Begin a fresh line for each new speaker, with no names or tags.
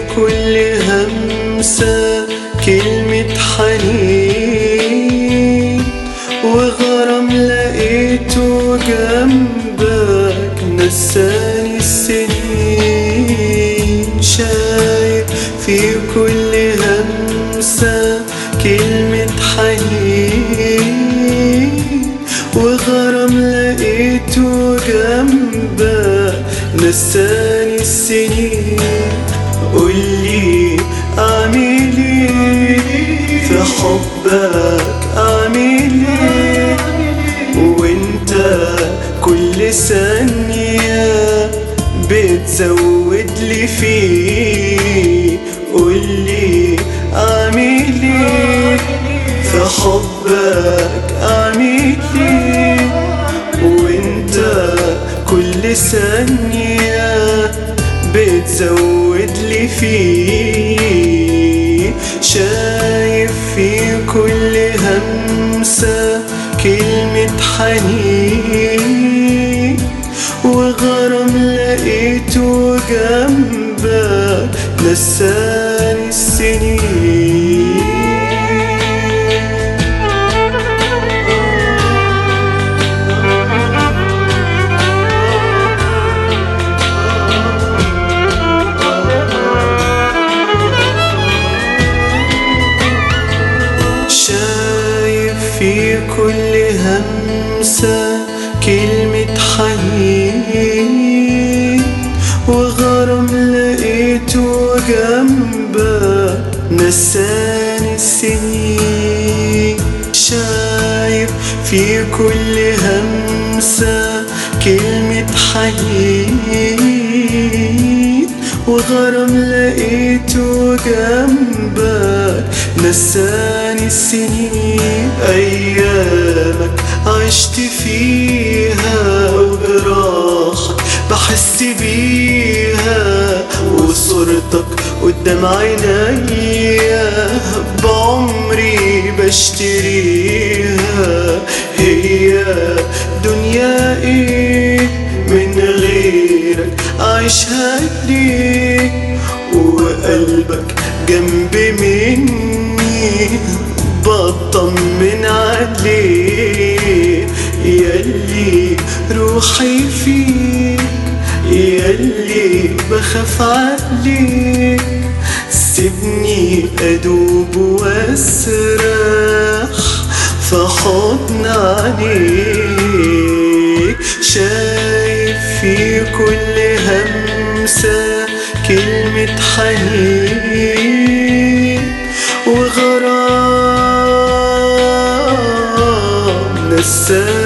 كل همسة كلمة حنين وغرام لقيته جنبك نساني السنين شايف في كل همسة كلمة حنين وغرام لقيته جنبك نساني السنين قولي اعمل ايه في حبك اعمل ايه وانت كل ثانية بتزود لي فيه قولي اعمل ايه في حبك اعمل ايه وانت كل ثانية بتزود لي فيه شايف في كل همسة كلمة حنين وغرام لقيته جنبك نساني السنين شايف في كل همسة كلمة حنين وغرام لقيته جنبك نساني السنين شايف في كل همسة كلمة حنين وغرام لقيته جنبك نساني السنين أيامك عشت فيها وجراحك بحس بيها وصورتك قدام عينيا بعمري بشتريها هي دنيا ايه من غيرك عايشها ليه وقلبك جنب مني بطمن عليه ياللي روحي فيك ياللي بخاف عليك سيبني أدوب وأسرح في حضن عليك شايف في كل همسة كلمة حنين وغرام نساني